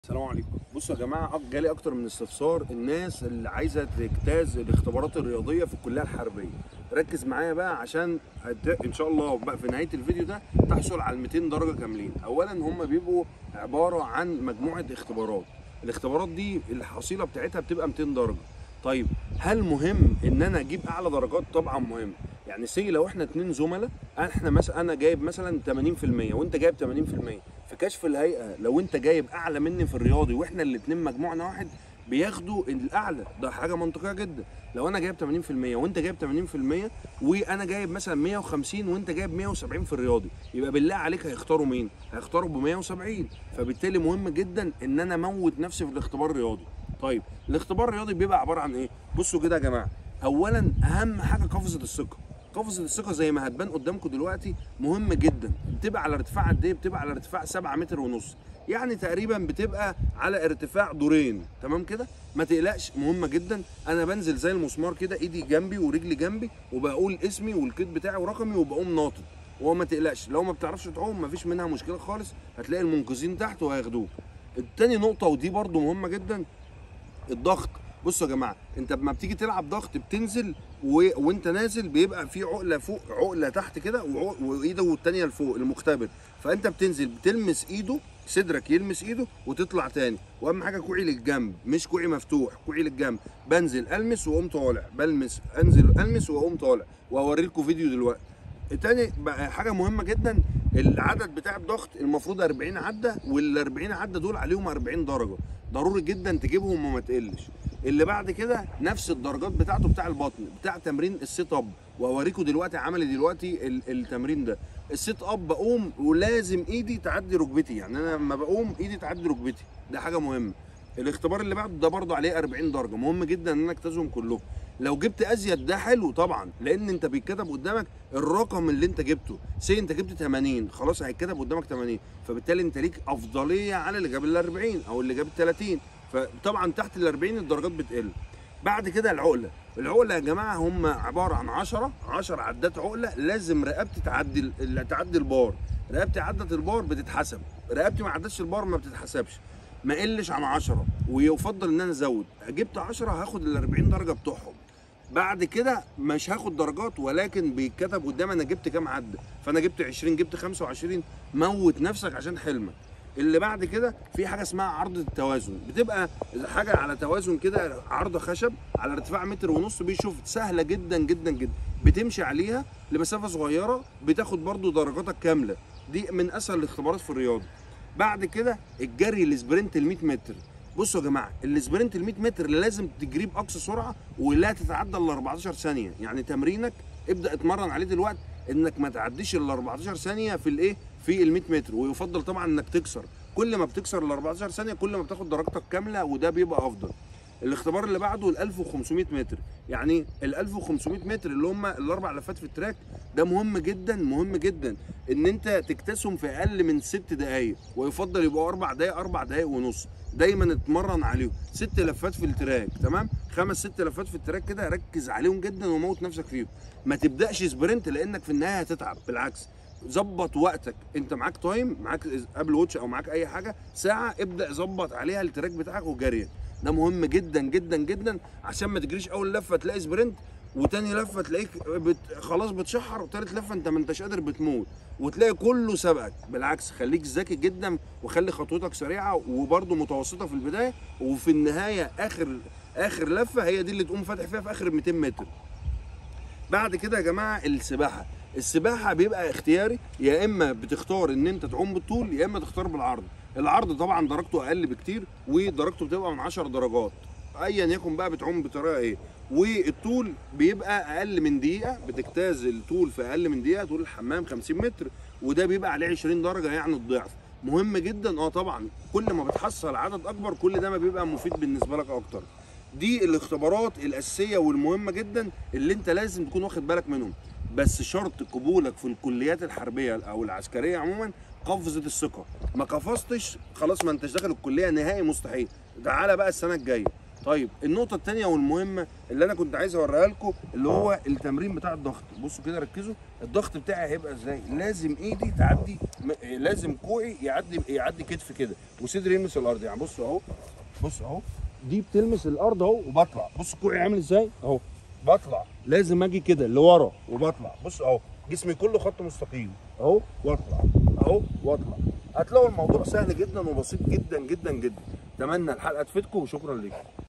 السلام عليكم بصوا يا جماعه أك- جالي اكتر من استفسار الناس اللي عايزه تجتاز الاختبارات الرياضيه في الكليه الحربيه ركز معايا بقى عشان هت- ان شاء الله بقى في نهايه الفيديو ده تحصل على 200 درجه كاملين اولا هم بيبقوا عباره عن مجموعه اختبارات الاختبارات دي الحصيله بتاعتها بتبقى 200 درجه طيب هل مهم ان انا اجيب اعلى درجات طبعا مهم يعني سي لو احنا اتنين زملاء احنا مثلا انا جايب مثلا 80% وانت جايب 80% في كشف الهيئه لو انت جايب اعلى مني في الرياضي واحنا الاتنين مجموعنا واحد بياخدوا الاعلى ده حاجه منطقيه جدا لو انا جايب 80% وانت جايب 80% وانا جايب مثلا 150 وانت جايب 170 في الرياضي يبقى بالله عليك هيختاروا مين هيختاروا ب 170 فبالتالي مهم جدا ان انا اموت نفسي في الاختبار الرياضي طيب الاختبار الرياضي بيبقى عباره عن ايه بصوا كده يا جماعه اولا اهم حاجه قفزه الثقه قفزه الثقه زي ما هتبان قدامكم دلوقتي مهم جدا بتبقى على ارتفاع قد ايه بتبقى على ارتفاع 7 متر ونص يعني تقريبا بتبقى على ارتفاع دورين تمام كده ما تقلقش مهمه جدا انا بنزل زي المسمار كده ايدي جنبي ورجلي جنبي وبقول اسمي والكيد بتاعي ورقمي وبقوم ناطط وما تقلقش لو ما بتعرفش تعوم مفيش منها مشكله خالص هتلاقي المنقذين تحت وهياخدوك التاني نقطه ودي برضو مهمه جدا الضغط بصوا يا جماعه انت لما بتيجي تلعب ضغط بتنزل و... وانت نازل بيبقى في عقله فوق عقله تحت كده وعق... وايده الثانيه لفوق المختبر فانت بتنزل بتلمس ايده صدرك يلمس ايده وتطلع تاني واهم حاجه كوعي للجنب مش كوعي مفتوح كوعي للجنب بنزل المس واقوم طالع بلمس انزل المس واقوم طالع وهوري لكم فيديو دلوقتي التاني بقى حاجه مهمه جدا العدد بتاع الضغط المفروض 40 عده وال 40 عده دول عليهم 40 درجه ضروري جدا تجيبهم وما تقلش اللي بعد كده نفس الدرجات بتاعته بتاع البطن بتاع تمرين السيت اب وهوريكم دلوقتي عملي دلوقتي ال- التمرين ده السيت اب بقوم ولازم ايدي تعدي ركبتي يعني انا لما بقوم ايدي تعدي ركبتي ده حاجه مهمه الاختبار اللي بعده ده برضه عليه 40 درجه مهم جدا ان انا اجتازهم كلهم لو جبت ازيد ده حلو طبعا لان انت بيتكتب قدامك الرقم اللي انت جبته سي انت جبت 80 خلاص هيتكتب قدامك 80 فبالتالي انت ليك افضليه على اللي جاب ال 40 او اللي جاب ال 30 فطبعا تحت ال 40 الدرجات بتقل بعد كده العقله العقله يا جماعه هم عباره عن 10 10 عدات عقله لازم رقبتي تعدي ال- تعدي البار رقبتي عدت البار بتتحسب رقبتي ما عدتش البار ما بتتحسبش ما قلش عن 10 ويفضل ان انا ازود جبت 10 هاخد ال 40 درجه بتوعهم بعد كده مش هاخد درجات ولكن بيتكتب قدام انا جبت كام عده فانا جبت 20 جبت 25 موت نفسك عشان حلمك اللي بعد كده في حاجه اسمها عرض التوازن بتبقى حاجه على توازن كده عرض خشب على ارتفاع متر ونص بيشوف سهله جدا جدا جدا بتمشي عليها لمسافه صغيره بتاخد برضو درجاتك كامله دي من اسهل الاختبارات في الرياضه بعد كده الجري السبرنت ال 100 متر بصوا يا جماعه السبرنت ال 100 متر لازم تجري باقصى سرعه ولا تتعدى ال 14 ثانيه يعني تمرينك ابدا اتمرن عليه دلوقتي انك ما تعديش ال 14 ثانيه في الايه في ال 100 متر ويفضل طبعا انك تكسر كل ما بتكسر ال 14 ثانيه كل ما بتاخد درجتك كامله وده بيبقى افضل الاختبار اللي بعده ال 1500 متر يعني ال 1500 متر اللي هم الاربع لفات في التراك ده مهم جدا مهم جدا ان انت تكتسهم في اقل من ست دقائق ويفضل يبقوا اربع دقائق اربع دقائق ونص دايما اتمرن عليهم ست لفات في التراك تمام خمس ست لفات في التراك كده ركز عليهم جدا وموت نفسك فيهم ما تبداش سبرنت لانك في النهايه هتتعب بالعكس ظبط وقتك انت معاك تايم معاك ابل واتش او معاك اي حاجه ساعه ابدا ظبط عليها التراك بتاعك وجريك ده مهم جدا جدا جدا عشان ما تجريش اول لفه تلاقي سبرنت وتاني لفه تلاقيك بت... خلاص بتشحر وتالت لفه انت ما انتش قادر بتموت وتلاقي كله سبقك بالعكس خليك ذكي جدا وخلي خطوتك سريعه وبرده متوسطه في البدايه وفي النهايه اخر اخر لفه هي دي اللي تقوم فاتح فيها في اخر 200 متر بعد كده يا جماعه السباحه السباحه بيبقى اختياري يا اما بتختار ان انت تعوم بالطول يا اما تختار بالعرض العرض طبعا درجته اقل بكتير ودرجته بتبقى من 10 درجات ايا يكن بقى بتعوم بطريقه ايه والطول بيبقى اقل من دقيقه بتجتاز الطول في اقل من دقيقه طول الحمام 50 متر وده بيبقى عليه 20 درجه يعني الضعف مهم جدا اه طبعا كل ما بتحصل عدد اكبر كل ده ما بيبقى مفيد بالنسبه لك اكتر دي الاختبارات الاساسيه والمهمه جدا اللي انت لازم تكون واخد بالك منهم بس شرط قبولك في الكليات الحربيه او العسكريه عموما قفزه الثقه ما قفزتش خلاص ما انتش داخل الكليه نهائي مستحيل تعالى بقى السنه الجايه طيب النقطه الثانيه والمهمه اللي انا كنت عايز اوريها لكم اللي هو التمرين بتاع الضغط بصوا كده ركزوا الضغط بتاعي هيبقى ازاي لازم ايدي تعدي م- لازم كوعي يعدي يعدي كتف كده وصدري يلمس الارض يعني بصوا اهو بص اهو دي بتلمس الارض اهو وبطلع بص كوعي عامل ازاي اهو بطلع لازم اجي كده لورا وبطلع بص اهو جسمي كله خط مستقيم اهو واطلع اهو واطلع هتلاقوا الموضوع سهل جدا وبسيط جدا جدا جدا اتمنى الحلقه تفيدكم وشكرا لكم